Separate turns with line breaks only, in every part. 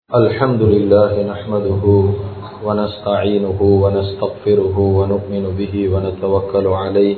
الحمد لله نحمده ونستعينه ونستغفره ونؤمن به ونتوكل عليه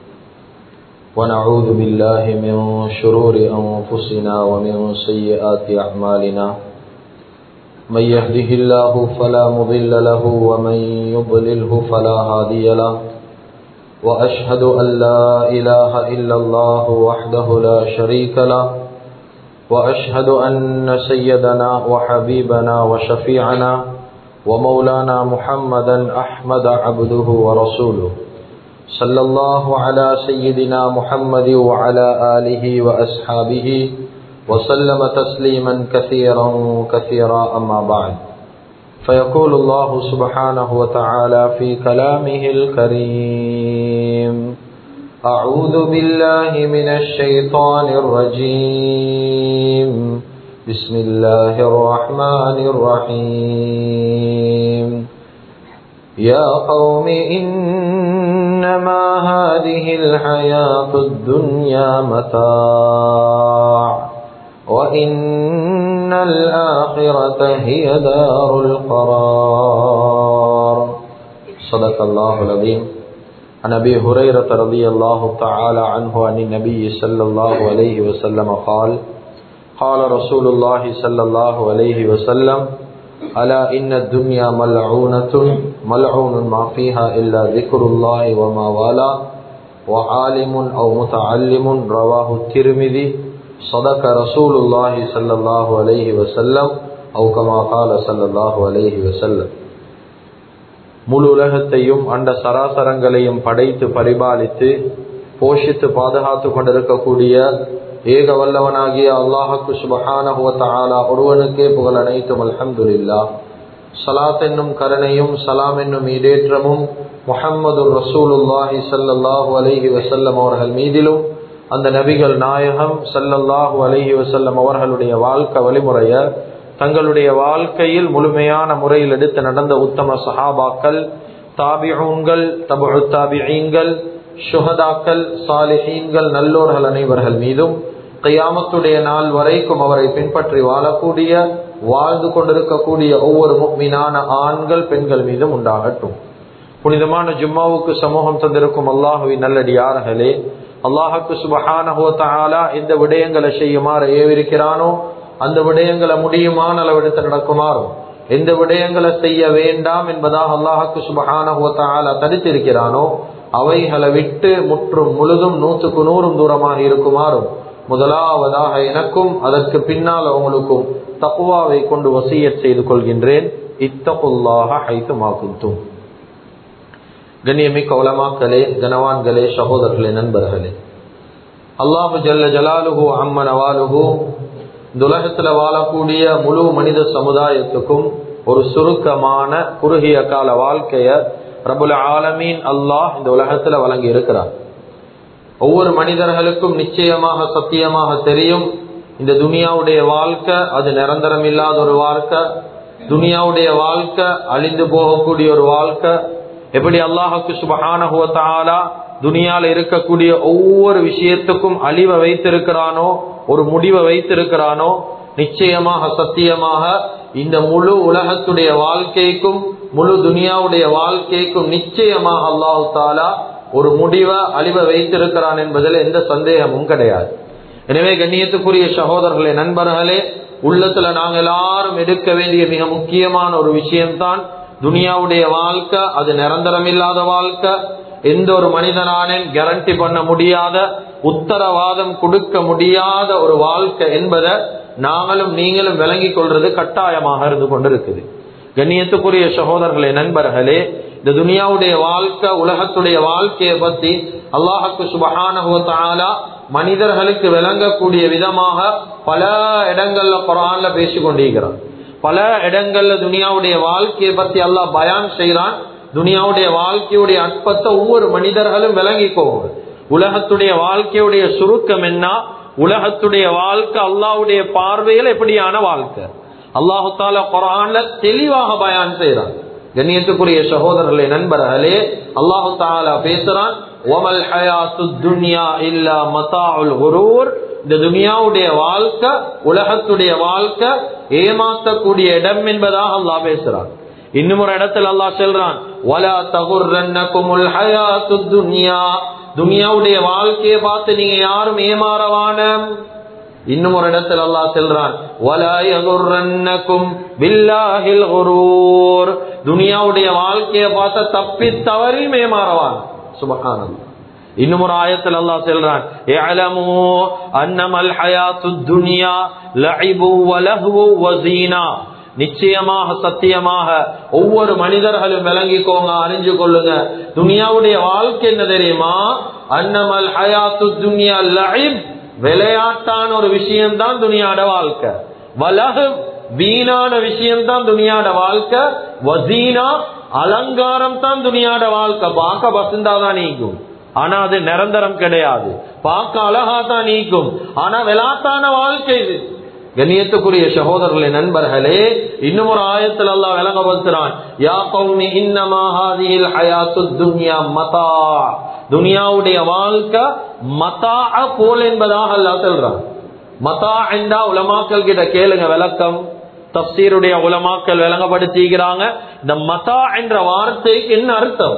ونعوذ بالله من شرور أنفسنا ومن سيئات أعمالنا من يهده الله فلا مضل له ومن يضلله فلا هادي له وأشهد أن لا إله إلا الله وحده لا شريك له وأشهد أن سيدنا وحبيبنا وشفيعنا ومولانا محمدا أحمد عبده ورسوله صلى الله على سيدنا محمد وعلى آله وأصحابه وسلم تسليما كثيرا كثيرا أما بعد فيقول الله سبحانه وتعالى في كلامه الكريم أعوذ بالله من الشيطان الرجيم بسم الله الرحمن الرحيم يا قوم إنما هذه الحياة الدنيا متاع وإن الآخرة هي دار القرار صدق الله العظيم عن ابي هريره رضي الله تعالى عنه عن النبي صلى الله عليه وسلم قال قال رسول الله صلى الله عليه وسلم الا ان الدنيا ملعونه ملعون ما فيها الا ذكر الله وما والاه وعالم او متعلم رواه الترمذي صدق رسول الله صلى الله عليه وسلم او كما قال صلى الله عليه وسلم முழு உலகத்தையும் அண்ட சராசரங்களையும் படைத்து பரிபாலித்து போஷித்து பாதுகாத்து கொண்டிருக்கக்கூடிய ஏக வல்லவனாகிய அல்லாஹுக்கு சுபஹானஹுவத்தாலா ஒருவனுக்கே புகழ் அனைத்தும் அல்ஹம்துல்லா சலாத் என்னும் கருணையும் சலாம் என்னும் ஈடேற்றமும் முஹம்மது ரசூலுல்லாஹி சல்லல்லாஹு அலஹி வசல்லம் அவர்கள் மீதிலும் அந்த நபிகள் நாயகம் சல்லல்லாஹு அலஹி வசல்லம் அவர்களுடைய வாழ்க்கை வழிமுறைய தங்களுடைய வாழ்க்கையில் முழுமையான முறையில் எடுத்து நடந்த உத்தம சஹாபாக்கள் தாபிஹூன்கள் தபு தாபிஹீன்கள் சுகதாக்கள் சாலிஹீன்கள் நல்லோர்கள் அனைவர்கள் மீதும் கையாமத்துடைய நாள் வரைக்கும் அவரை பின்பற்றி வாழக்கூடிய வாழ்ந்து கொண்டிருக்கக்கூடிய ஒவ்வொரு மீனான ஆண்கள் பெண்கள் மீதும் உண்டாகட்டும் புனிதமான ஜும்மாவுக்கு சமூகம் தந்திருக்கும் அல்லாஹுவின் நல்லடியார்களே அல்லாஹுக்கு சுபஹானஹோத்தாலா இந்த விடயங்களை செய்யுமாறு ஏவிருக்கிறானோ அந்த விடயங்களை முடியுமான அளவெடுத்து நடக்குமாறும் எந்த விடயங்களை செய்ய வேண்டாம் என்பதாக அல்லாஹுக்கு சுபஹான தடுத்திருக்கிறானோ அவைகளை விட்டு முற்றும் முழுதும் நூற்றுக்கு நூறும் தூரமாக இருக்குமாறும் முதலாவதாக எனக்கும் அதற்கு பின்னால் அவங்களுக்கும் தக்குவாவை கொண்டு வசிய செய்து கொள்கின்றேன் இத்தகுல்லாக ஹைத்துமாக்கும் கண்ணியமிக்க உலமாக்களே கனவான்களே சகோதரர்களே நண்பர்களே அல்லாஹு ஜல்ல ஜலாலுஹு அம்மன் அவாலுஹு இந்த உலகத்துல வாழக்கூடிய முழு மனித சமுதாயத்துக்கும் ஒரு சுருக்கமான குறுகிய கால வாழ்க்கைய பிரபுல ஆலமீன் அல்லாஹ் இந்த உலகத்துல வழங்கி இருக்கிறார் ஒவ்வொரு மனிதர்களுக்கும் நிச்சயமாக சத்தியமாக தெரியும் இந்த துனியாவுடைய வாழ்க்கை அது நிரந்தரம் இல்லாத ஒரு வாழ்க்கை துனியாவுடைய வாழ்க்கை அழிந்து போகக்கூடிய ஒரு வாழ்க்கை எப்படி அல்லாஹுக்கு சுபகான துனியால இருக்கக்கூடிய ஒவ்வொரு விஷயத்துக்கும் அழிவை வைத்திருக்கிறானோ ஒரு முடிவை வைத்திருக்கிறானோ நிச்சயமாக சத்தியமாக இந்த முழு உலகத்துடைய வாழ்க்கைக்கும் முழு துனியாவுடைய வாழ்க்கைக்கும் நிச்சயமாக அல்லாஹு தாலா ஒரு முடிவை அழிவை வைத்திருக்கிறான் என்பதில் எந்த சந்தேகமும் கிடையாது எனவே கண்ணியத்துக்குரிய சகோதரர்களே நண்பர்களே உள்ளத்துல நாங்கள் எல்லாரும் எடுக்க வேண்டிய மிக முக்கியமான ஒரு விஷயம்தான் துனியாவுடைய வாழ்க்கை அது நிரந்தரம் இல்லாத வாழ்க்கை எந்த ஒரு மனிதனானேன் கேரண்டி பண்ண முடியாத உத்தரவாதம் கொடுக்க முடியாத ஒரு வாழ்க்கை என்பதை நாங்களும் நீங்களும் விளங்கி கொள்றது கட்டாயமாக இருந்து கொண்டிருக்குது கண்ணியத்துக்குரிய சகோதரர்களே நண்பர்களே இந்த துனியாவுடைய வாழ்க்கை உலகத்துடைய வாழ்க்கையை பத்தி அல்லாஹுக்கு சுபகான மனிதர்களுக்கு விளங்கக்கூடிய விதமாக பல இடங்கள்ல குரான்ல பேசிக் கொண்டிருக்கிறான் பல இடங்கள்ல துனியாவுடைய வாழ்க்கையை பத்தி அல்லாஹ் பயான் செய்யறான் துனியாவுடைய வாழ்க்கையுடைய அற்பத்தை ஒவ்வொரு மனிதர்களும் விளங்கிக்கோங்க உலகத்துடைய வாழ்க்கையுடைய சுருக்கம் என்ன உலகத்துடைய வாழ்க்கை அல்லாவுடைய பார்வையில் எப்படியான வாழ்க்கை அல்லாஹு தாலா குரான்ல தெளிவாக பயான் செய்யறான் கண்ணியத்துக்குரிய சகோதரர்களே நண்பர்களே அல்லாஹு தாலா பேசுறான் ஒமல் ஹயாத்து துன்யா இல்லா மதாஉல் குரூர் இந்த துனியாவுடைய வாழ்க்கை உலகத்துடைய வாழ்க்கை ஏமாத்தக்கூடிய இடம் என்பதாக அல்லாஹ் பேசுறான் இன்னும் ஒரு இடத்துல அல்லாஹ் சொல்றான் வலா தகுர்ரன்னகுமுல் ஹயாத்துத் துன்யா துனியாவுடைய வாழ்க்கையை பார்த்து நீங்க யாரும் ஏமாறவான இன்னும் ஒரு இடத்துல அல்லாஹ் சொல்றான் வலா யகுர்ரன்னகும் பில்லாஹில் குரூர் துனியாவுடைய வாழ்க்கையை பார்த்து தப்பி தவறி ஏமாறவான் சுபஹானல்லாஹ் இன்னும் ஒரு ஆயத்தில் அல்லாஹ் சொல்றான் இஅலமு அன்னமல் ஹயாத்துத் துன்யா லஇபு வ லஹ்வு வ ஸீனா நிச்சயமாக சத்தியமாக ஒவ்வொரு மனிதர்களும் விளங்கிக்கோங்க அறிஞ்சு கொள்ளுங்க துனியாவுடைய வாழ்க்கை என்ன தெரியுமா அன்னமல் ஹயாத்து துன்யா லஇப் விளையாட்டான ஒரு விஷயம்தான் துனியாட வாழ்க்கை வலகு வீணான விஷயம்தான் துனியாட வாழ்க்கை வசீனா அலங்காரம் தான் துனியாட வாழ்க்கை பார்க்க பசுந்தாதான் நீக்கும் ஆனா அது நிரந்தரம் கிடையாது பார்க்க அழகா தான் நீக்கும் ஆனா விளாட்டான வாழ்க்கை இது கண்ணியத்துக்குரிய சகோதரர்களே நண்பர்களே இன்னும் ஒரு ஆயத்தில் அல்லாஹ் விளங்கப்படுத்துறான் யா கௌமி இன்னமா ஹாதிஹில் ஹயாத்துத் துன்யா மதா துனியாவுடைய வாழ்க்கை மதா போல் என்பதாக அல்லாஹ் சொல்றான் மதா என்றா உலமாக்கள் கிட்ட கேளுங்க விளக்கம் தப்சீருடைய உலமாக்கள் விளங்கப்படுத்திக்கிறாங்க இந்த மதா என்ற வார்த்தைக்கு என்ன அர்த்தம்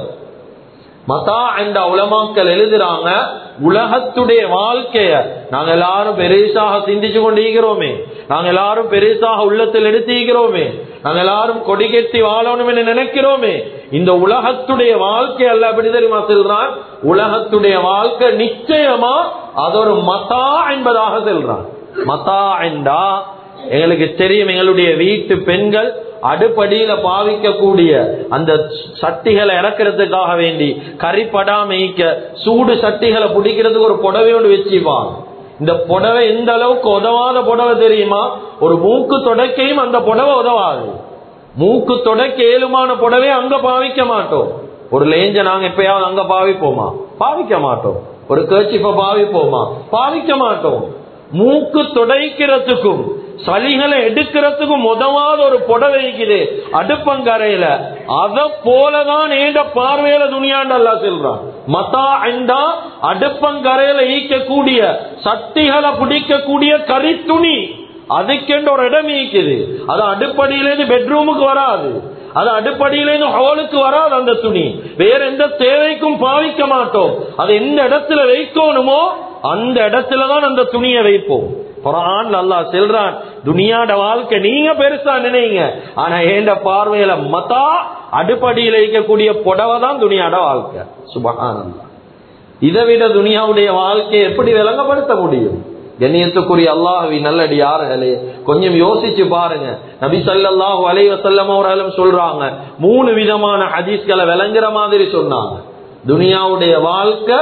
மதா என்ற உலமாக்கள் எழுதுறாங்க உலகத்துடைய வாழ்க்கைய நாங்க எல்லாரும் பெருசாக சிந்திச்சு கொண்டிருக்கிறோமே நாங்க எல்லாரும் பெருசாக உள்ளத்தில் எடுத்திருக்கிறோமே நாங்க எல்லாரும் கொடி கட்டி வாழணும் என்று நினைக்கிறோமே இந்த உலகத்துடைய வாழ்க்கை அல்ல எப்படி தெரியுமா சொல்றான் உலகத்துடைய வாழ்க்கை நிச்சயமா அது ஒரு மதா என்பதாக சொல்றான் மதா என்றா எங்களுக்கு தெரியும் எங்களுடைய வீட்டு பெண்கள் அடுப்படியில பாவிக்கக்கூடிய அந்த சட்டிகளை இறக்கிறதுக்காக வேண்டி கறிப்படாமைக்க சூடு சட்டிகளை பிடிக்கிறதுக்கு ஒரு புடவையோடு வச்சுப்பாங்க இந்த புடவை எந்த அளவுக்கு உதவாத புடவை தெரியுமா ஒரு மூக்கு தொடக்கையும் அந்த புடவை உதவாது மூக்கு தொடக்க ஏழுமான புடவை அங்க பாவிக்க மாட்டோம் ஒரு லேஞ்ச நாங்க எப்பயாவது அங்க பாவிப்போமா பாவிக்க மாட்டோம் ஒரு கேச்சிப்ப பாவிப்போமா பாவிக்க மாட்டோம் மூக்கு துடைக்கிறதுக்கும் சளிகளை எடுக்கிறதுக்கும் உதவாத ஒரு புடவை இருக்குது அடுப்பங்கரையில அத போலதான் ஏண்ட பார்வையில துணியாண்டல்லா செல்றான் மதா என்றா அடுப்பங்கரையில ஈக்கக்கூடிய சட்டிகளை பிடிக்கக்கூடிய கறி துணி அதுக்கென்று ஒரு இடம் ஈக்குது அது அடுப்படியிலேருந்து பெட்ரூமுக்கு வராது அது அடுப்படியிலேருந்து ஹாலுக்கு வராது அந்த துணி வேற எந்த தேவைக்கும் பாவிக்க மாட்டோம் அது எந்த இடத்துல வைக்கணுமோ அந்த இடத்துலதான் அந்த துணியை வைப்போம் குரான் அல்லா செல்றான் துனியாட வாழ்க்கை நீங்க பெருசா நினைங்க ஆனா ஏண்ட பார்வையில மதா அடுப்படியில் இருக்கக்கூடிய புடவை தான் துனியாட வாழ்க்கை சுபகான் இதை விட துனியாவுடைய வாழ்க்கையை எப்படி விளங்கப்படுத்த முடியும் கண்ணியத்துக்குரிய அல்லாஹவி நல்லடியார்களே கொஞ்சம் யோசிச்சு பாருங்க நபி சல்லாஹு அலைவ செல்லம் அவர்களும் சொல்றாங்க மூணு விதமான ஹதீஸ்களை விளங்குற மாதிரி சொன்னாங்க துனியாவுடைய வாழ்க்கை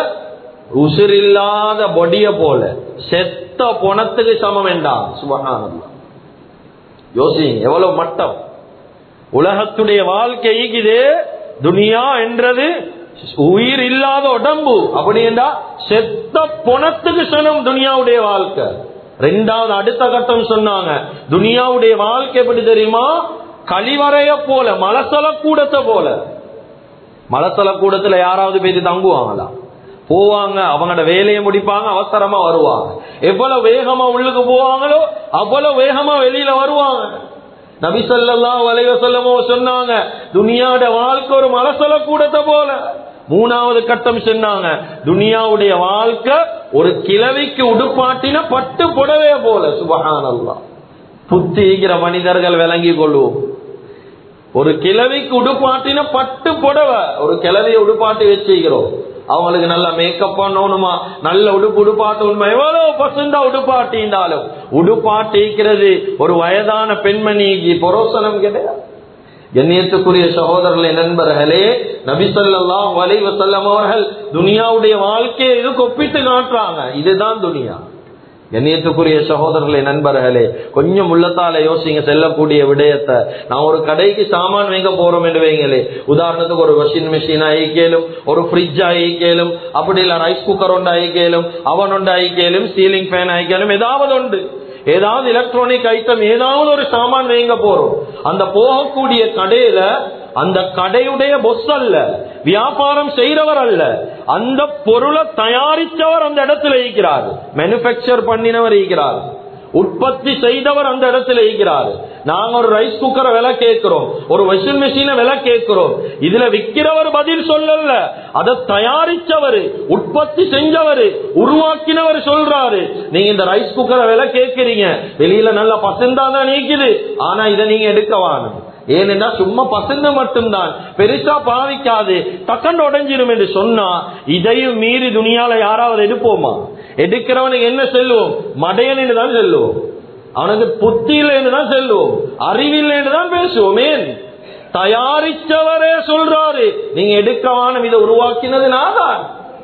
உசிரில்லாத பொடிய போல செத்த பொணத்துக்கு சமம் என்றான் சுபகானந்தா யோசிங்க எவ்வளவு மட்டம் உலகத்துடைய வாழ்க்கை இது துனியா என்றது உயிர் இல்லாத உடம்பு அப்படி என்றா செத்த பொணத்துக்கு சனம் துனியாவுடைய வாழ்க்கை ரெண்டாவது அடுத்த கட்டம் சொன்னாங்க துனியாவுடைய வாழ்க்கை எப்படி தெரியுமா கழிவறைய போல மலசல கூடத்தை போல மலசல கூடத்துல யாராவது போய் தங்குவாங்களா போவாங்க அவங்களோட வேலையை முடிப்பாங்க அவசரமா வருவாங்க எவ்வளவு வேகமா உள்ளுக்கு போவாங்களோ அவ்வளவு வேகமா வெளியில வருவாங்க நபி சொல்லா வலைவ சொல்லமோ சொன்னாங்க துனியாவோட வாழ்க்கை ஒரு மலசல கூடத்தை போல மூணாவது கட்டம் சொன்னாங்க துனியாவுடைய வாழ்க்கை ஒரு கிழவிக்கு உடுப்பாட்டின பட்டு புடவைய போல சுபகானல்லா புத்திகிற மனிதர்கள் விளங்கி கொள்வோம் ஒரு கிழவிக்கு உடுப்பாட்டின பட்டு புடவை ஒரு கிழவிய உடுப்பாட்டி வச்சுக்கிறோம் அவங்களுக்கு நல்ல மேக்கப் பண்ணணுமா நல்ல உடுப்பு உடுப்பாட்டணுமா எவ்வளவு பசந்தா உடுப்பாட்டினாலும் உடுப்பாட்டிக்கிறது ஒரு வயதான பெண்மணிக்கு பொரோசனம் கிடையாது கண்ணியத்துக்குரிய சகோதரர்களே நண்பர்களே நபிசல்லாம் வலைவ செல்லம் அவர்கள் துனியாவுடைய வாழ்க்கையை இதுக்கு ஒப்பிட்டு காட்டுறாங்க இதுதான் துனியா கண்ணியத்துக்குரிய சகோதரர்களே நண்பர்களே கொஞ்சம் உள்ளத்தால யோசிங்க செல்லக்கூடிய விடயத்தை நான் ஒரு கடைக்கு சாமான் வாங்க போறோம் என்று வைங்களே உதாரணத்துக்கு ஒரு வாஷிங் மிஷின் ஆயிக்கேலும் ஒரு ஃப்ரிட்ஜ் ஆயிக்கேலும் அப்படி இல்ல ரைஸ் குக்கர் ஒன்று ஆயிக்கேலும் அவன் ஒன்று ஆயிக்கேலும் சீலிங் ஃபேன் ஆயிக்கேலும் ஏதாவது உண்டு ஏதாவது எலக்ட்ரானிக் ஐட்டம் ஏதாவது ஒரு சாமான் வாங்க போறோம் அந்த போகக்கூடிய கடையில அந்த கடையுடைய பொஸ் அல்ல வியாபாரம் செய்யறவர் அல்ல அந்த பொருளை தயாரித்தவர் அந்த இடத்துல இருக்கிறார் மேனுபேக்சர் பண்ணினவர் இருக்கிறார் உற்பத்தி செய்தவர் அந்த இடத்துல இருக்கிறாரு நாங்க ஒரு ரைஸ் குக்கரை விலை கேட்கிறோம் ஒரு வாஷிங் மிஷினை விலை கேட்கிறோம் இதுல விக்கிறவர் பதில் சொல்லல அதை தயாரிச்சவர் உற்பத்தி செஞ்சவர் உருவாக்கினவர் சொல்றாரு நீங்க இந்த ரைஸ் குக்கரை விலை கேட்கிறீங்க வெளியில நல்ல பசந்தா தான் நீக்குது ஆனா இதை நீங்க எடுக்க வாணும் ஏனென்றா சும்மா பசங்க மட்டும்தான் பெருசா பாவிக்காது டக்கண்டு உடைஞ்சிரும் என்று சொன்னா இதையும் மீறி துணியால யாராவது எடுப்போமா எடுக்கிறவனுக்கு என்ன செல்வோம் மடையன் என்று தான் செல்லுவோம் அவனுக்கு புத்தி இல்லைன்னு தான் செல்வோம் அறிவில்லைன்னு தான் பேசுவோம் ஏன் தயாரிச்சவரே சொல்றாரு நீங்க எடுக்கவான இதை உருவாக்கினது நான் தான்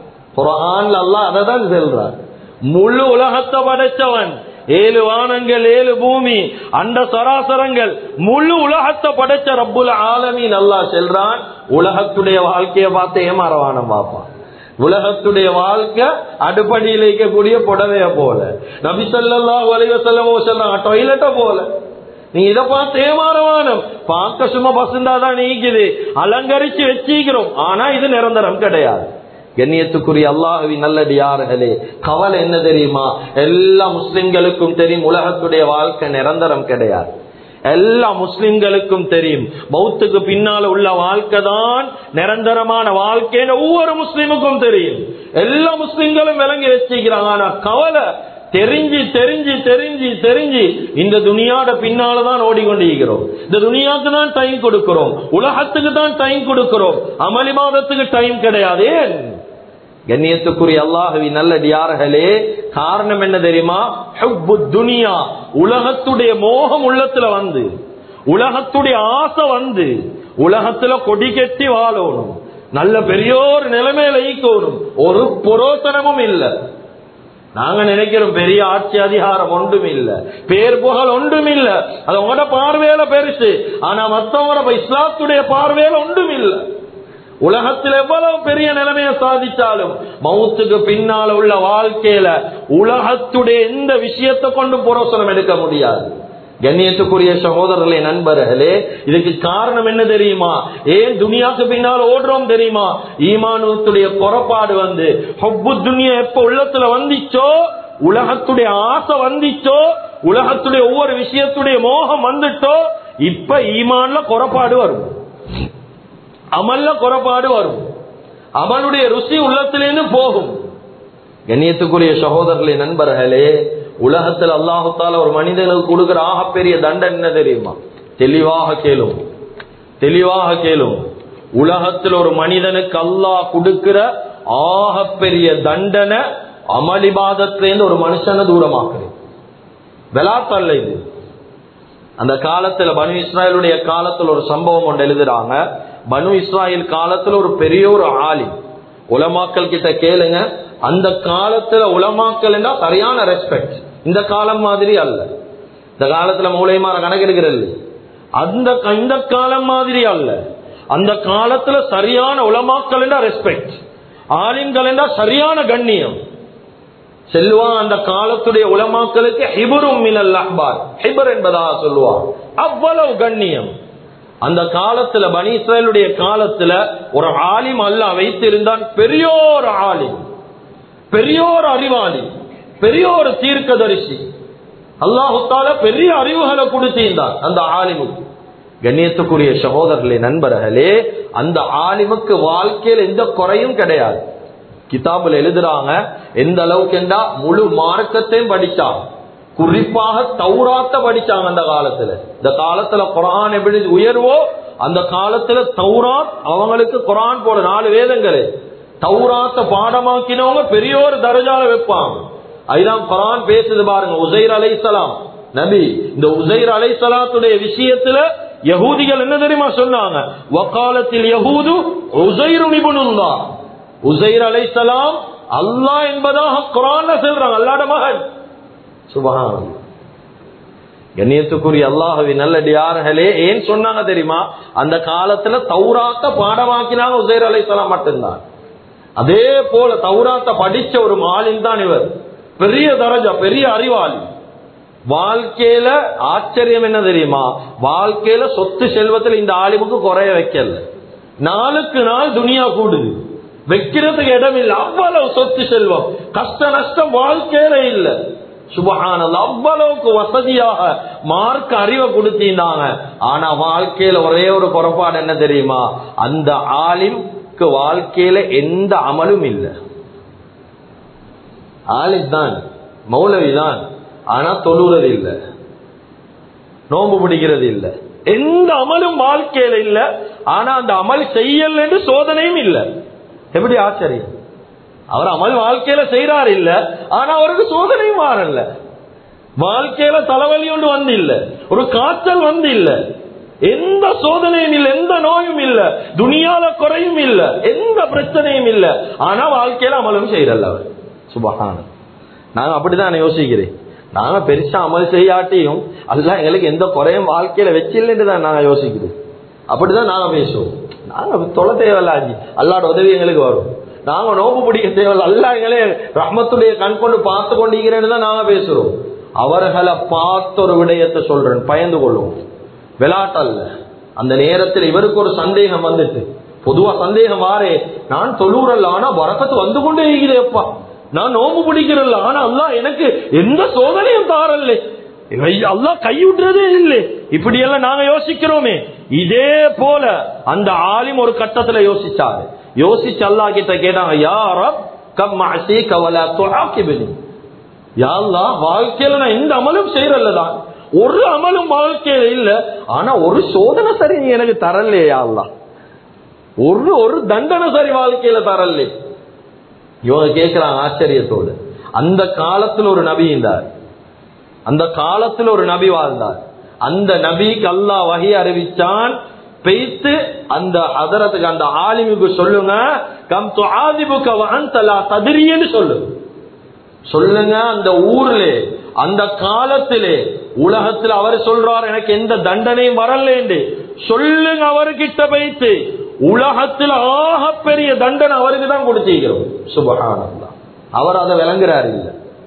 குரான்ல அல்லாஹ் அதை தான் சொல்றார் முழு உலகத்தை படைச்சவன் ஏழு வானங்கள் ஏழு பூமி அண்ட சராசரங்கள் முழு உலகத்தை படைச்ச ரப்புல ஆலமீன் அல்லாஹ் செல்றான் உலகத்துடைய வாழ்க்கையை பார்த்து ஏமாறவானம் பார்ப்பான் உலகத்துடைய வாழ்க்கை அடுப்படியில் இருக்கக்கூடிய புடவைய போல நபி ஸல்லல்லாஹு அலைஹி வஸல்லம் சொன்னாங்க டாய்லெட்ட போல நீ இதை பார்த்து ஏமாறவானம் பார்க்க சும்மா பசுந்தாதான் நீக்குது அலங்கரிச்சு வச்சிக்கிறோம் ஆனா இது நிரந்தரம் கிடையாது கண்ணியத்துக்குரிய அல்லாஹுவின் நல்லடியார்களே கவலை என்ன தெரியுமா எல்லா முஸ்லிம்களுக்கும் தெரியும் உலகத்துடைய வாழ்க்கை நிரந்தரம் கிடையாது எல்லா முஸ்லிம்களுக்கும் தெரியும் பௌத்துக்கு பின்னால உள்ள வாழ்க்கை தான் நிரந்தரமான வாழ்க்கைன்னு ஒவ்வொரு முஸ்லிமுக்கும் தெரியும் எல்லா முஸ்லிம்களும் விளங்கி வச்சுக்கிறாங்க ஆனா கவலை தெரிஞ்சு தெரிஞ்சு தெரிஞ்சு தெரிஞ்சு இந்த துணியாட பின்னாலதான் ஓடிக்கொண்டிருக்கிறோம் இந்த துணியாக்கு தான் டைம் கொடுக்கிறோம் உலகத்துக்கு தான் டைம் கொடுக்கிறோம் அமளி மாதத்துக்கு டைம் கிடையாது ஏன் கண்ணியத்துக்குரிய அல்லாஹவி நல்லடியார்களே காரணம் என்ன தெரியுமா ஹுப்பு துனியா உலகத்துடைய மோகம் உள்ளத்துல வந்து உலகத்துடைய ஆசை வந்து உலகத்துல கொடி கட்டி வாழணும் நல்ல பெரியோர் நிலைமையில ஈக்கணும் ஒரு புரோசனமும் இல்லை நாங்க நினைக்கிறோம் பெரிய ஆட்சி அதிகாரம் ஒன்றும் இல்ல பேர் புகழ் ஒன்றும் இல்ல அது உங்களோட பார்வையில பெருசு ஆனா மத்தவங்களோட இஸ்லாத்துடைய பார்வையில ஒன்றும் இல்ல உலகத்தில் எவ்வளவு பெரிய நிலைமையை சாதிச்சாலும் மவுத்துக்கு பின்னால உள்ள வாழ்க்கையில உலகத்துடைய எந்த விஷயத்தை கொண்டு புரோசனம் எடுக்க முடியாது கண்ணியத்துக்குரிய சகோதரர்களே நண்பர்களே இதுக்கு காரணம் என்ன தெரியுமா ஏன் துனியாக்கு பின்னால் ஓடுறோம் தெரியுமா ஈமானுடைய குறப்பாடு வந்து ஹொப்பு துனியா எப்ப உள்ளத்துல வந்துச்சோ உலகத்துடைய ஆசை வந்துச்சோ உலகத்துடைய ஒவ்வொரு விஷயத்துடைய மோகம் வந்துட்டோ இப்ப ஈமான்ல குறப்பாடு வரும் அமல்ல குறப்பாடு வரும் அமலுடைய ருசி உள்ளத்திலேன்னு போகும் கண்ணியத்துக்குரிய சகோதரர்களே நண்பர்களே உலகத்தில் அல்லாஹுத்தால ஒரு மனிதனுக்கு கொடுக்கிற ஆகப்பெரிய தண்டனை என்ன தெரியுமா தெளிவாக கேளும் தெளிவாக கேளும் உலகத்தில் ஒரு மனிதனுக்கு அல்லாஹ் கொடுக்கிற ஆகப்பெரிய தண்டனை அமளிபாதத்திலேருந்து ஒரு மனுஷனை தூரமாக்குறது வெளாத்தல்ல இது அந்த காலத்துல பனு இஸ்ராயலுடைய காலத்துல ஒரு சம்பவம் ஒன்று எழுதுறாங்க பனு இஸ்ராயல் காலத்துல ஒரு பெரிய ஒரு ஆளி உலமாக்கல் கிட்ட கேளுங்க அந்த காலத்துல உலமாக்கல் என்றா சரியான ரெஸ்பெக்ட் இந்த காலம் மாதிரி அல்ல இந்த காலத்துல மூளையமாற கணக்கெடுக்கிறது அந்த இந்த காலம் மாதிரி அல்ல அந்த காலத்துல சரியான உலமாக்கல் என்றா ரெஸ்பெக்ட் ஆலிம்கள் என்றா சரியான கண்ணியம் செல்வான் அந்த காலத்துடைய உலமாக்களுக்கு ஹிபரும் மினல் அஹ்பார் ஹிபர் என்பதாக சொல்லுவான் அவ்வளவு கண்ணியம் அந்த காலத்துல பனி இஸ்ரேலுடைய காலத்துல ஒரு ஆலிம் அல்ல வைத்திருந்தான் பெரியோர் ஆலிம் பெரியோர் அறிவாளி பெரியோர் தீர்க்கதரிசி அல்லாஹுத்தால பெரிய அறிவுகளை கொடுத்திருந்தார் அந்த ஆலிமுக்கு கண்ணியத்துக்குரிய சகோதரர்களே நண்பர்களே அந்த ஆலிமுக்கு வாழ்க்கையில் எந்த குறையும் கிடையாது கிதாபுல எழுதுறாங்க எந்த அளவுக்கு என்றா முழு மார்க்கத்தையும் படிச்சாங்க குறிப்பாக தௌராத்த படிச்சாங்க அந்த காலத்துல இந்த காலத்துல குரான் எப்படி உயர்வோ அந்த காலத்துல தௌராத் அவங்களுக்கு குரான் போல நாலு வேதங்களே தௌராத்த பாடமாக்கினவங்க பெரிய ஒரு தரஜால வைப்பாங்க அதுதான் குரான் பேசுது பாருங்க உசைர் அலைசலாம் நபி இந்த உசைர் அலைசலாத்துடைய விஷயத்துல யகூதிகள் என்ன தெரியுமா சொன்னாங்க வக்காலத்தில் யகூது உசைரு நிபுணுந்தா உசைர் அலைசலாம் அல்லாஹ் என்பதாக குரான்ல சொல்றாங்க அல்லாட மகன் சுபகான் கண்ணியத்துக்குரிய அல்லாஹவி நல்லடியார்களே ஏன் சொன்னாங்க தெரியுமா அந்த காலத்துல தௌராத்த பாடமாக்கினாங்க உசைர் அலைசலாம் மட்டும்தான் அதே போல தௌராத்த படிச்ச ஒரு மாலின் தான் இவர் பெரிய தரஜா பெரிய அறிவாளி வாழ்க்கையில ஆச்சரியம் என்ன தெரியுமா வாழ்க்கையில சொத்து செல்வத்தில் இந்த ஆலிமுக்கு குறைய வைக்கல நாளுக்கு நாள் துனியா கூடுது வைக்கிறதுக்கு இடம் இல்லை அவ்வளவு சொத்து செல்வம் கஷ்ட நஷ்டம் வாழ்க்கையில இல்ல சுபஹானல்ல அவ்வளவுக்கு வசதியாக மார்க் அறிவை கொடுத்திருந்தாங்க ஆனா வாழ்க்கையில ஒரே ஒரு குறைபாடு என்ன தெரியுமா அந்த ஆலிம்க்கு வாழ்க்கையில எந்த அமலும் இல்லை ஆலிம் தான் மௌலவி தான் ஆனா தொழுறது இல்லை நோம்பு பிடிக்கிறது இல்ல எந்த அமலும் வாழ்க்கையில இல்ல ஆனா அந்த அமல் செய்யல என்று சோதனையும் இல்ல எப்படி ஆச்சரியம் அவர் அமல் வாழ்க்கையில செய்யறாரு இல்ல ஆனா அவருக்கு சோதனையும் மாறல வாழ்க்கையில தலைவலி ஒன்று வந்து இல்ல ஒரு காய்ச்சல் வந்து இல்ல எந்த சோதனையும் இல்ல எந்த நோயும் இல்ல துணியால குறையும் இல்ல எந்த பிரச்சனையும் இல்ல ஆனா வாழ்க்கையில அமலும் செய்யறல்ல அவர் சுபகான நாங்க அப்படிதான் யோசிக்கிறேன் நாங்க பெருசா அமல் செய்யாட்டியும் அதெல்லாம் எங்களுக்கு எந்த குறையும் வாழ்க்கையில வச்சில்லைன்னு தான் நாங்க யோசிக்கிறோம் அப்படிதான் நாங்க பேசுவோம் நாங்க தொலை தேவையில்லாஜி அல்லாட உதவி எங்களுக்கு வரும் நாங்க நோம்பு பிடிக்க தேவையில்ல அல்லா எங்களே ரஹ்மத்துடைய கண் கொண்டு பார்த்து கொண்டிருக்கிறேன்னு தான் நாங்க பேசுறோம் அவர்களை பார்த்த ஒரு விடயத்தை சொல்றேன் பயந்து கொள்ளும் விளாட்டல்ல அந்த நேரத்தில் இவருக்கு ஒரு சந்தேகம் வந்துட்டு பொதுவா சந்தேகம் மாறே நான் தொழுறல்ல ஆனா வரக்கத்து வந்து கொண்டே இருக்கிறேப்பா நான் நோம்பு பிடிக்கிறல்ல ஆனா அல்லா எனக்கு எந்த சோதனையும் தாரல்ல அல்லா கைவிடுறதே இல்லை இப்படி எல்லாம் நாங்க யோசிக்கிறோமே இதே போல அந்த ஆலிம் ஒரு கட்டத்துல யோசிச்சாரு யோசிச்சு அல்லா கிட்ட கேட்டாங்க யாரப் கம் அசி கவலா துஆக்கிபினி யா அல்லாஹ் வாழ்க்கையில நான் எந்த அமலும் செய்யறல்லதான் ஒரு அமலும் வாழ்க்கையில இல்ல ஆனா ஒரு சோதனை சரி நீ எனக்கு தரலையா அல்லா ஒரு ஒரு தண்டனை சரி வாழ்க்கையில தரலே இவங்க கேட்கிறாங்க ஆச்சரியத்தோடு அந்த காலத்தில் ஒரு நபி இருந்தார் அந்த காலத்தில் ஒரு நபி வாழ்ந்தார் அந்த நபிக்கு அல்லாஹ் வகை அறிவிச்சான் பெய்த்து அந்த அதரத்துக்கு அந்த ஆலிமுக்கு சொல்லுங்க கம் துஆதிபுக வஅன்தலா தத்ரியன்னு சொல்லு சொல்லுங்க அந்த ஊர்ல அந்த காலத்திலே உலகத்தில் அவர் சொல்றார் எனக்கு எந்த தண்டனையும் வரலேண்டு சொல்லுங்க அவர்கிட்ட வைத்து உலகத்தில் ஆக பெரிய தண்டனை அவருக்கு தான் கொடுத்திருக்கிறோம் சுபகானந்தா அவர் அதை விளங்குறாரு இல்ல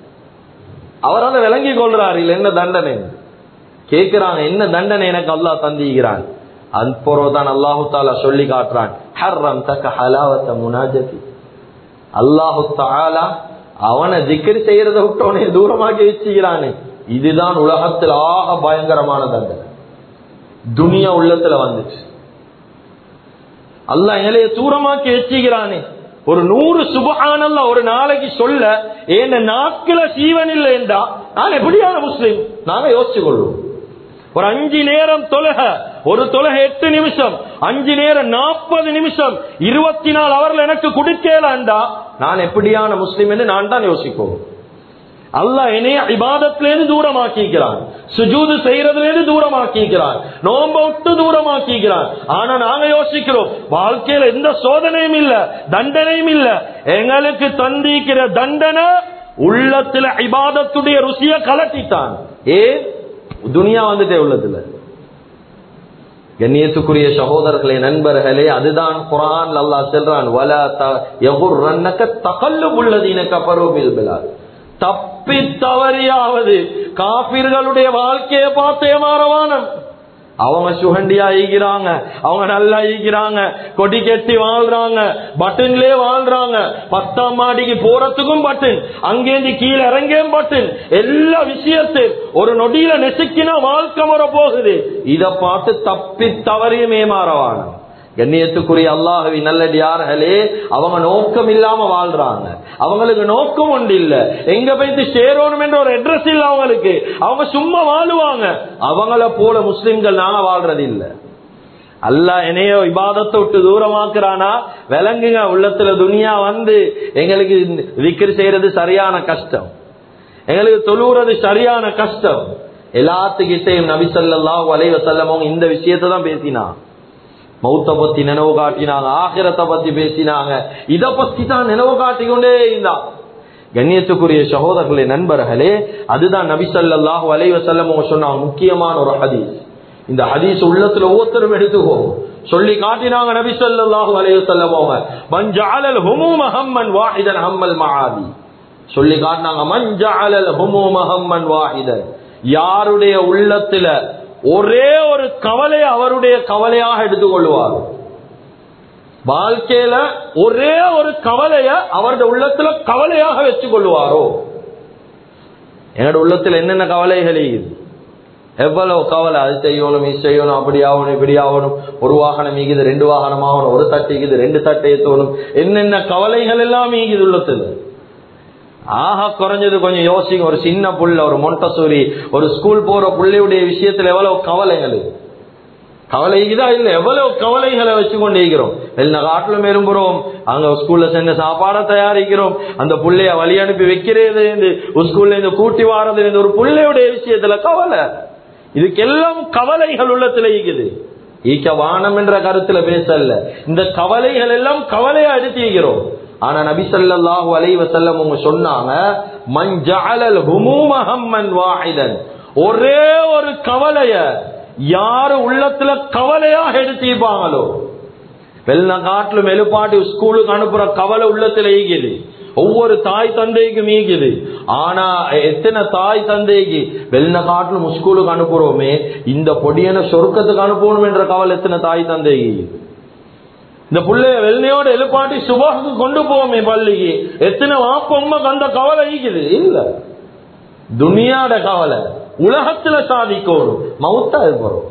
அவர் அதை விளங்கி கொள்றாரு இல்ல என்ன தண்டனை கேட்கிறாங்க என்ன தண்டனை எனக்கு அல்லாஹ் தந்திக்கிறான் அன்புறவுதான் அல்லாஹு தாலா சொல்லி காட்டுறான் ஹர்ரம் தக்க ஹலாவத்த முனாஜதி அல்லாஹு தாலா அவனை திக்கர் செய்யறத விட்டவனே தூரமாக்கி வச்சுக்கிறானே இதுதான் உலகத்தில் ஆக பயங்கரமான தண்டனை துனியா உள்ளத்துல வந்துச்சு அல்லாஹ் எங்களைய தூரமாக்கி வச்சுக்கிறானே ஒரு நூறு சுபஹானல்ல ஒரு நாளைக்கு சொல்ல ஏன் நாட்கள சீவன் இல்லை என்றா நான் எப்படியான முஸ்லீம் நாங்க யோசிச்சு கொள்வோம் ஒரு அஞ்சு நேரம் தொலக ஒரு தொலக எட்டு நிமிஷம் அஞ்சு நேரம் நாற்பது நிமிஷம் இருபத்தி நாலு அவர்கள் எனக்கு குடிக்கலாண்டா நான் எப்படியான முஸ்லீம் என்று நான் தான் யோசிப்போம் அல்லாஹ் என்னைய இபாதத்திலேருந்து தூரமாக்கிக்கிறான் சுஜூது செய்யறதுலேருந்து தூரமாக்கிக்கிறான் நோம்ப விட்டு தூரமாக்கிக்கிறான் ஆனா நாங்க யோசிக்கிறோம் வாழ்க்கையில எந்த சோதனையும் இல்ல தண்டனையும் இல்ல எங்களுக்கு தந்திக்கிற தண்டனை உள்ளத்துல இபாதத்துடைய ருசிய கலட்டித்தான் ஏ துனியா வந்துட்டே உள்ளதுல கண்ணியத்துக்குரிய சகோதரர்களே நண்பர்களே அதுதான் குரான் அல்லாஹ் செல்றான் வல எகுர்ரன்னக்க தகல்லு உள்ளதீன கபரோபில் பிலால் தப்பி தவறியாவது காபிர்களுடைய வாழ்க்கையை பார்த்தே மாறவானம் அவங்க சுகண்டியா ஈகிறாங்க அவங்க நல்லா ஈகிறாங்க கொடி கட்டி வாழ்றாங்க பட்டன்லே வாழ்றாங்க பத்தாம் மாடிக்கு போறதுக்கும் பட்டன் அங்கேந்து கீழே இறங்கேயும் பட்டன் எல்லா விஷயத்தையும் ஒரு நொடியில நெசுக்கினா வாழ்க்கை முறை போகுது இத பார்த்து தப்பி தவறியும் ஏமாறவானம் கண்ணியத்துக்குரிய அல்லாஹவி நல்லடியார்களே அவங்க நோக்கம் இல்லாம வாழ்றாங்க அவங்களுக்கு நோக்கம் ஒன்று இல்ல எங்க போயிட்டு சேரணும் என்ற ஒரு அட்ரஸ் இல்ல அவங்களுக்கு அவங்க சும்மா வாழுவாங்க அவங்கள போல முஸ்லிம்கள் நாங்க வாழ்றது இல்ல அல்லா என்னையோ இபாதத்தை விட்டு தூரமாக்குறானா விளங்குங்க உள்ளத்துல துனியா வந்து எங்களுக்கு விக்கிரி செய்யறது சரியான கஷ்டம் எங்களுக்கு தொழுறது சரியான கஷ்டம் எல்லாத்துக்கிட்டையும் நபிசல்லா வலைவ செல்லமோ இந்த விஷயத்தை தான் பேசினா மௌத்த பத்தி நினைவு காட்டினாங்க ஆகிரத்தை பத்தி பேசினாங்க இத பத்தி தான் நினைவு காட்டிக்கொண்டே இருந்தான் கண்ணியத்துக்குரிய சகோதரர்களே நண்பர்களே அதுதான் நபி சல்லாஹூ அலைவ செல்லம் சொன்னாங்க முக்கியமான ஒரு ஹதீஸ் இந்த ஹதீஸ் உள்ளத்துல ஒவ்வொருத்தரும் எடுத்துக்கோ சொல்லி காட்டினாங்க நபி சல்லாஹூ அலைவ செல்லமோங்க மஞ்சாலல் ஹுமூம ஹம்மன் வாஹிதன் ஹம்மல் மஹாதி சொல்லி காட்டினாங்க மஞ்சாலல் ஹுமூம ஹம்மன் வாஹிதன் யாருடைய உள்ளத்துல ஒரே ஒரு கவலை அவருடைய கவலையாக எடுத்துக்கொள்வார் வாழ்க்கையில ஒரே ஒரு கவலைய அவருடைய உள்ளத்துல கவலையாக வச்சுக் கொள்வாரோ எங்களோட உள்ளத்துல என்னென்ன கவலைகள் இருக்குது எவ்வளவு கவலை அது செய்யணும் இது செய்யணும் அப்படி ஆகணும் இப்படி ஆகணும் ஒரு வாகனம் ஈகுது ரெண்டு வாகனம் ஆகணும் ஒரு தட்டு ஈகுது ரெண்டு தட்டை ஏத்தணும் என்னென்ன கவலைகள் எல்லாம் ஈகுது உள்ளத்துல ஆஹா குறைஞ்சது கொஞ்சம் யோசிங்க ஒரு சின்ன புள்ள ஒரு மொண்டசூரி ஒரு ஸ்கூல் போற புள்ளையுடைய விஷயத்துல எவ்வளவு கவலைகள் கவலை இருக்குதா இல்ல எவ்வளவு கவலைகளை வச்சு கொண்டு இருக்கிறோம் எல்லா காட்டிலும் விரும்புறோம் அங்க ஸ்கூல்ல சென்று சாப்பாடை தயாரிக்கிறோம் அந்த புள்ளைய வழி அனுப்பி வைக்கிறது ஸ்கூல்ல இருந்து கூட்டி வாரது ஒரு புள்ளையுடைய விஷயத்துல கவலை இதுக்கெல்லாம் கவலைகள் உள்ளத்துல இருக்குது ஈக்க வானம் என்ற கருத்துல பேசல இந்த கவலைகள் எல்லாம் கவலையா எடுத்திருக்கிறோம் ஆனா நபி ஸல்லல்லாஹு அலைஹி வஸல்லம் அவங்க சொன்னாங்க மன் ஜஅலல் ஹுமூம ஹம்மன் வாஹிதன் ஒரே ஒரு கவலைய யாரு உள்ளத்துல கவலையாக எடுத்திருப்பாங்களோ வெள்ள காட்டிலும் எழுப்பாட்டி ஸ்கூலுக்கு அனுப்புற கவலை உள்ளத்துல ஈகுது ஒவ்வொரு தாய் தந்தைக்கும் ஈகுது ஆனா எத்தனை தாய் தந்தைக்கு வெள்ள காட்டிலும் ஸ்கூலுக்கு அனுப்புறோமே இந்த பொடியனை சொர்க்கத்துக்கு அனுப்பணும் என்ற கவலை எத்தனை தாய் தந்தைக்கு இந்த புள்ளைய வெள்ளையோட எழுப்பாட்டி சுபாக்கு கொண்டு போவோமே பள்ளிக்கு எத்தனை வாப்பம்மாக்கு அந்த கவலை ஈக்குது இல்ல துனியாட கவலை உலகத்துல சாதிக்கணும் மவுத்தா போறோம்